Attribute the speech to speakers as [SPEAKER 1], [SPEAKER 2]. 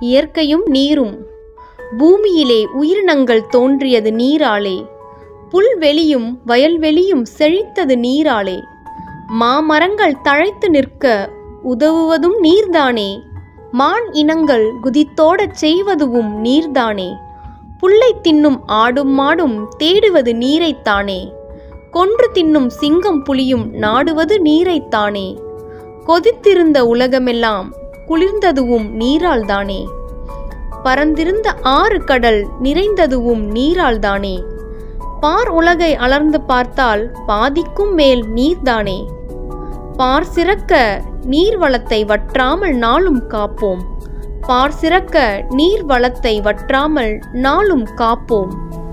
[SPEAKER 1] இயற்கையும் நீரும் பூமியிலே உயிரினங்கள் தோன்றியது நீராலே புல்வெளியும் வயல்வெளியும் செழித்தது நீராலே மாமரங்கள் தழைத்து நிற்க உதவுவதும் நீர்தானே மான் இனங்கள் குதித்தோடச் செய்வதுவும் நீர்தானே புல்லை தின்னும் ஆடும் மாடும் தேடுவது நீரைத்தானே கொன்று தின்னும் சிங்கம் புலியும் நாடுவது நீரைத்தானே கொதித்திருந்த உலகமெல்லாம் குளிர்ந்ததுவும் நீரால்தானே பரந்திருந்த ஆறு கடல் நிறைந்ததுவும் நீரால்தானே பார் உலகை அளர்ந்து பார்த்தால் பாதிக்கும் மேல் நீர்தானே பார் சிறக்க நீர் வளத்தை வற்றாமல் நாளும் காப்போம் பார் சிறக்க நீர் வளத்தை வற்றாமல் நாளும் காப்போம்